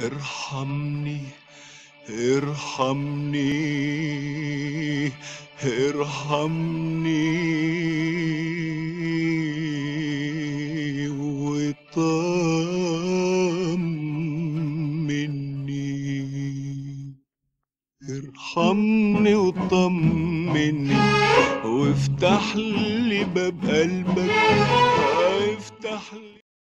ارحمني ارحمني ارحمني وطمني ارحمني وطمني وافتح لي باب قلبك افتح لي